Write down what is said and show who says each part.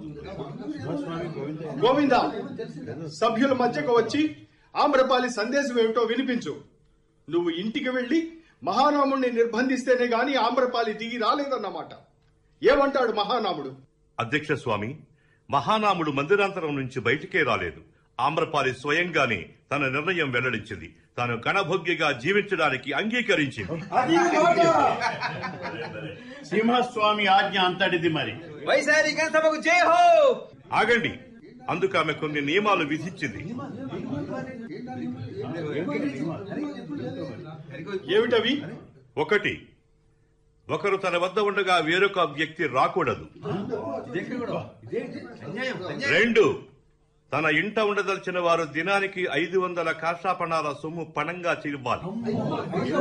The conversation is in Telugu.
Speaker 1: గోవింద సభ్యుల మధ్యకు వచ్చి ఆమ్రపాలి సందేశం ఏమిటో వినిపించు నువ్వు ఇంటికి వెళ్లి మహానాముడిని నిర్బంధిస్తేనే గాని ఆమ్రపాలి దిగి రాలేదన్నమాట ఏమంటాడు మహానాముడు
Speaker 2: అధ్యక్ష స్వామి మహానాముడు మందిరాంతరం నుంచి బయటికే రాలేదు ఆమ్రపాలి స్వయంగానే తన నిర్ణయం వెల్లడించింది తాను గణభోగ్యగా జీవించడానికి అంగీకరించింది
Speaker 3: సింహస్వామి ఆజ్ఞ అంతటిది మరి
Speaker 4: వైశాలి సభకు జై హో
Speaker 2: ఆగండి అందుకు ఆమె కొన్ని నియమాలు విధించింది
Speaker 1: ఏమిటవి
Speaker 2: ఒకటి ఒకరు తన వద్ద ఉండగా వేరొక వ్యక్తి రాకూడదు రెండు తన ఇంట ఉండదలిచిన వారు దినానికి ఐదు వందల కాషాపణాల సొమ్ము పణంగా చివ్వాలి